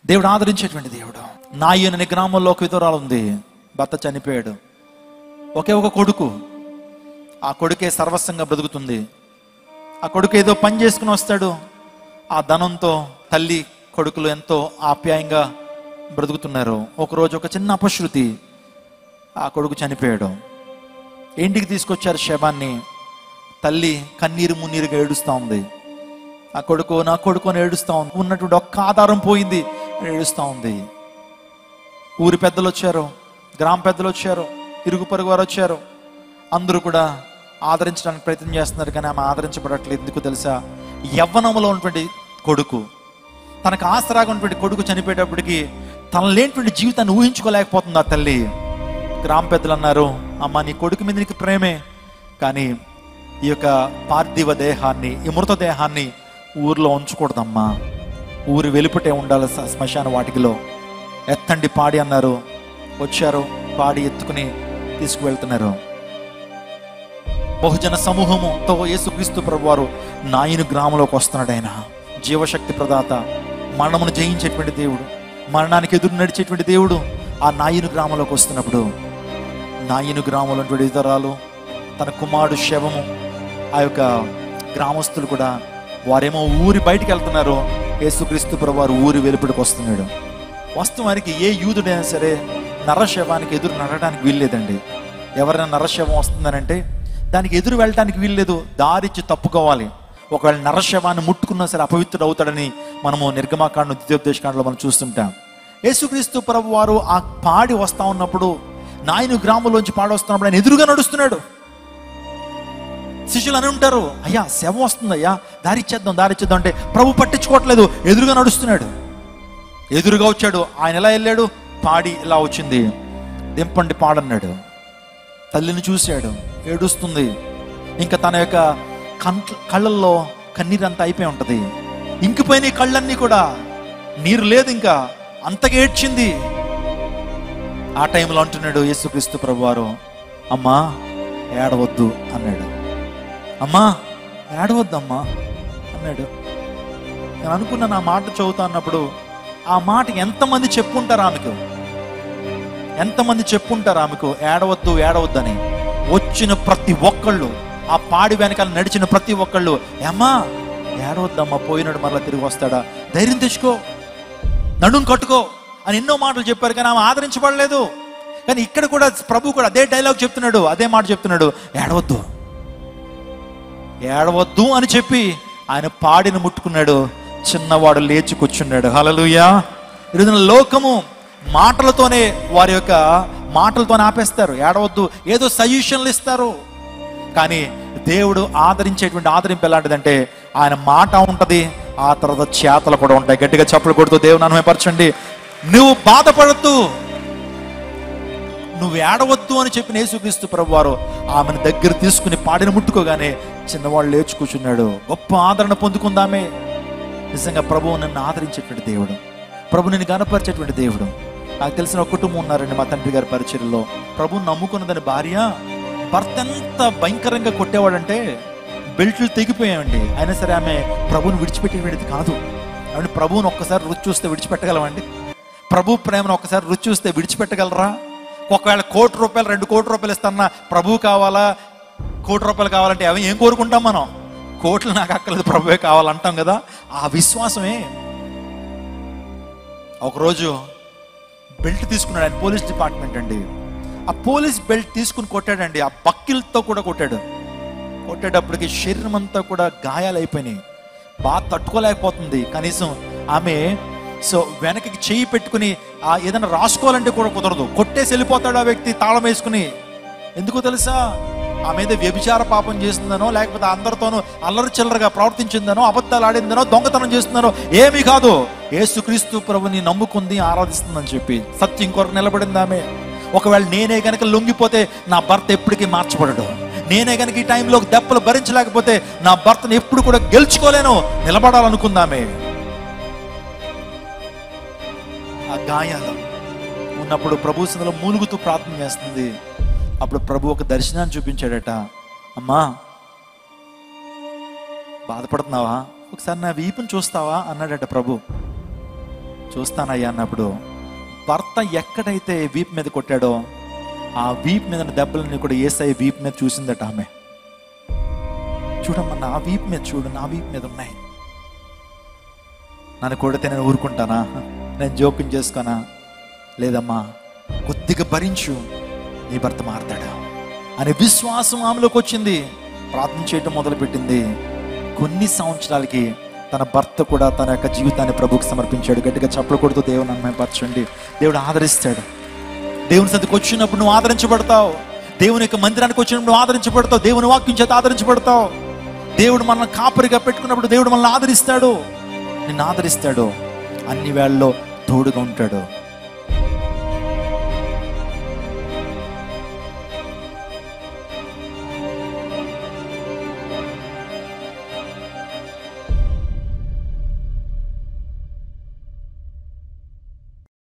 దేవుడు ఆదరించేటువంటి దేవుడు నాయన్ అనే గ్రామంలో ఒక విధురాలు ఉంది భర్త చనిపోయాడు ఒకే ఒక కొడుకు ఆ కొడుకే సర్వస్వంగా బ్రతుకుతుంది ఆ కొడుకు ఏదో పని చేసుకుని వస్తాడు ఆ ధనంతో తల్లి కొడుకులు ఎంతో ఆప్యాయంగా బ్రతుకుతున్నారు ఒకరోజు ఒక చిన్న అపశృతి ఆ కొడుకు చనిపోయాడు ఇంటికి తీసుకొచ్చారు శవాన్ని తల్లి కన్నీరు మున్నీరుగా ఏడుస్తూ ఉంది ఆ కొడుకు నా కొడుకు అని ఏడుస్తూ ఉంది ఉన్నటువంటి ఒక్క ఆధారం పోయింది అని ఏడుస్తూ ఉంది ఊరి పెద్దలు వచ్చారు గ్రామ పెద్దలు వచ్చారు ఇరుగు పొరుగు వారు వచ్చారు అందరూ కూడా ఆదరించడానికి ప్రయత్నం చేస్తున్నారు కానీ ఆమె ఆదరించబడట్లేదు ఎందుకు తెలుసా యవ్వనంలో ఉన్నటువంటి కొడుకు తనకు ఆసరాగా ఉన్నటువంటి కొడుకు చనిపోయేటప్పటికి తన లేనటువంటి జీవితాన్ని ఊహించుకోలేకపోతుంది ఆ తల్లి గ్రామ పెద్దలు అన్నారు అమ్మ నీ కొడుకు మీద నీకు ప్రేమే కానీ ఈ యొక్క పార్థివ దేహాన్ని ఈ మృత దేహాన్ని ఊర్లో ఉంచకూడదమ్మా ఊరి వెలుపటే ఉండాలి స- శ్మశాన వాటికిలో ఎత్తండి పాడి అన్నారు వచ్చారు పాడి ఎత్తుకుని తీసుకువెళ్తున్నారు బహుజన సమూహముతో యేసుక్రీస్తు ప్రభు వారు నాయను గ్రామంలోకి వస్తున్నాడు ఆయన జీవశక్తి ప్రదాత మరణమును జయించేటువంటి దేవుడు మరణానికి ఎదురు నడిచేటువంటి దేవుడు ఆ నాయను గ్రామంలోకి వస్తున్నప్పుడు నాయను గ్రామంలో ఉన్నటువంటి ఇతరాలు తన కుమారుడు శవము ఆ యొక్క గ్రామస్తులు కూడా వారేమో ఊరి బయటికి వెళ్తున్నారు యేసుక్రీస్తు ప్రభు వారు ఊరి వెలుపడికి వస్తున్నాడు వాస్తవానికి ఏ యూదుడైనా సరే నరశవానికి ఎదురు నడడానికి వీల్లేదండి ఎవరైనా నరశవం వస్తుందనంటే దానికి ఎదురు వెళ్ళడానికి వీల్లేదు దారిచ్చి తప్పుకోవాలి ఒకవేళ నరశవాన్ని ముట్టుకున్నా సరే అపవిత్రుడు అవుతాడని మనము నిర్గమాకాండం ద్వితీయోపదేశకాండలో మనం చూస్తుంటాం యేసుక్రీస్తు ప్రభు వారు ఆ పాడి వస్తా ఉన్నప్పుడు నాయను గ్రామంలోంచి పాడి వస్తున్నప్పుడు ఆయన ఎదురుగా నడుస్తున్నాడు శిష్యులు అని ఉంటారు అయ్యా శవం వస్తుంది అయ్యా దారిచ్చేద్దాం దారిచ్చేద్దాం అంటే ప్రభు పట్టించుకోవట్లేదు ఎదురుగా నడుస్తున్నాడు ఎదురుగా వచ్చాడు ఆయన ఎలా వెళ్ళాడు పాడి ఇలా వచ్చింది దింపండి పాడన్నాడు తల్లిని చూశాడు ఏడుస్తుంది ఇంకా తన యొక్క కంట్ల కళ్ళల్లో కన్నీరంతా అయిపోయి ఉంటది ఇంకిపోయిన ఈ కళ్ళన్నీ కూడా నీరు లేదు ఇంకా అంతగా ఏడ్చింది ఆ టైంలో అంటున్నాడు యేసుక్రీస్తు ప్రభువారు అమ్మా ఏడవద్దు అన్నాడు అమ్మా ఏడవద్దమ్మా అన్నాడు నేను అనుకున్నాను ఆ మాట చదువుతా అన్నప్పుడు ఆ మాట ఎంతమంది చెప్పుంటారు ఆమెకు ఎంతమంది చెప్పుంటారు ఆమెకు ఏడవద్దు ఏడవద్దని వచ్చిన ప్రతి ఒక్కళ్ళు ఆ పాడి వెనకాల నడిచిన ప్రతి ఒక్కళ్ళు ఏమ్మా ఏడవద్దమ్మా పోయినాడు మరలా తిరిగి వస్తాడా ధైర్యం తెచ్చుకో నడుం కట్టుకో అని ఎన్నో మాటలు చెప్పారు కానీ ఆమె ఆదరించబడలేదు కానీ ఇక్కడ కూడా ప్రభు కూడా అదే డైలాగ్ చెప్తున్నాడు అదే మాట చెప్తున్నాడు ఏడవద్దు ఏడవద్దు అని చెప్పి ఆయన పాడిని ముట్టుకున్నాడు చిన్నవాడు లేచి కూర్చున్నాడు హలలుయా ఈరోజున లోకము మాటలతోనే వారి యొక్క మాటలతోనే ఆపేస్తారు ఏడవద్దు ఏదో సజెషన్లు ఇస్తారు కానీ దేవుడు ఆదరించేటువంటి ఆదరింపు ఎలాంటిదంటే ఆయన మాట ఉంటది ఆ తర్వాత చేతలు కూడా ఉంటాయి గట్టిగా చప్పులు కొడుతూ దేవుని అనుమయపరచండి నువ్వు బాధపడద్దు నువ్వు ఏడవద్దు అని చెప్పిన యేసుక్రీస్తు ప్రభు వారు ఆమెను దగ్గర తీసుకుని పాడిన ముట్టుకోగానే చిన్నవాడు లేచి కూర్చున్నాడు గొప్ప ఆదరణ పొందుకుందామే నిజంగా ప్రభువు నన్ను ఆదరించేటువంటి దేవుడు ప్రభు నేను గనపరిచేటువంటి దేవుడు నాకు తెలిసిన ఒక కుటుంబం ఉన్నారండి మా తండ్రి గారి పరిచయంలో ప్రభుని నమ్ముకున్నదని భార్య భర్త ఎంత భయంకరంగా కొట్టేవాడంటే బెల్ట్లు తెగిపోయామండి అయినా సరే ఆమె ప్రభుని విడిచిపెట్టేటువంటిది కాదు ఆవిడ ప్రభువుని ఒక్కసారి రుచి చూస్తే విడిచిపెట్టగలమండి ప్రభు ప్రేమను ఒక్కసారి రుచి చూస్తే విడిచిపెట్టగలరా ఒకవేళ కోటి రూపాయలు రెండు కోటి రూపాయలు ఇస్తానా ప్రభు కావాలా కోటి రూపాయలు కావాలంటే అవి ఏం కోరుకుంటాం మనం కోట్లు నాకు అక్కర్లేదు ప్రభువే కావాలంటాం కదా ఆ విశ్వాసమే ఒకరోజు బెల్ట్ తీసుకున్నాడు ఆయన పోలీస్ డిపార్ట్మెంట్ అండి ఆ పోలీస్ బెల్ట్ తీసుకుని కొట్టాడండి ఆ బక్కిల్తో కూడా కొట్టాడు కొట్టేటప్పటికి శరీరం అంతా కూడా గాయాలైపోయినాయి బాగా తట్టుకోలేకపోతుంది కనీసం ఆమె సో వెనకకి చెయ్యి పెట్టుకుని ఆ ఏదైనా రాసుకోవాలంటే కూడా కుదరదు కొట్టేసి వెళ్ళిపోతాడు ఆ వ్యక్తి తాళం వేసుకుని ఎందుకో తెలుసా ఆమె ఏదో వ్యభిచార పాపం చేస్తుందనో లేకపోతే అందరితోనూ అల్లరి చిల్లరగా ప్రవర్తించిందనో అబద్ధాలు ఆడిందనో దొంగతనం చేస్తుందనో ఏమీ కాదు ఏసుక్రీస్తు ప్రభుని నమ్ముకుంది ఆరాధిస్తుందని చెప్పి సత్యం కొరకు నిలబడింది ఆమె ఒకవేళ నేనే గనక లొంగిపోతే నా భర్త ఎప్పటికీ మార్చబడడు నేనే గనక ఈ టైంలో దెబ్బలు భరించలేకపోతే నా భర్తను ఎప్పుడు కూడా గెలుచుకోలేను నిలబడాలనుకుందామే ఆ గాయాలు ఉన్నప్పుడు ప్రభు సన్నిధిలో మూలుగుతూ ప్రార్థన చేస్తుంది అప్పుడు ప్రభు ఒక దర్శనాన్ని చూపించాడట అమ్మా బాధపడుతున్నావా ఒకసారి నా వీపుని చూస్తావా అన్నాడట ప్రభు చూస్తానయ్యా అన్నప్పుడు భర్త ఎక్కడైతే వీపు మీద కొట్టాడో ఆ వీపు మీద ఉన్న దెబ్బలని కూడా ఏసై వీపు మీద చూసిందట ఆమె చూడమ్మా నా వీపు మీద చూడు నా వీపు మీద ఉన్నాయి నన్ను కొడితే నేను ఊరుకుంటానా నేను జోక్యం చేసుకోనా లేదమ్మా కొద్దిగా భరించు నీ భర్త మారతాడు అనే విశ్వాసం ఆమెలోకి వచ్చింది ప్రార్థన చేయటం మొదలుపెట్టింది కొన్ని సంవత్సరాలకి తన భర్త కూడా తన యొక్క జీవితాన్ని ప్రభుకి సమర్పించాడు గట్టిగా చప్పలు కొడుతూ దేవుని అమ్మాయిపరచండి దేవుడు ఆదరిస్తాడు దేవుని సదికి వచ్చినప్పుడు నువ్వు ఆదరించబడతావు దేవుని యొక్క మందిరానికి వచ్చినప్పుడు నువ్వు ఆదరించబడతావు దేవుని వాక్యం చేత ఆదరించబడతావు దేవుడు మనల్ని కాపరిగా పెట్టుకున్నప్పుడు దేవుడు మనల్ని ఆదరిస్తాడు నిన్ను ఆదరిస్తాడు అన్ని వేళల్లో తోడుగా ఉంటాడు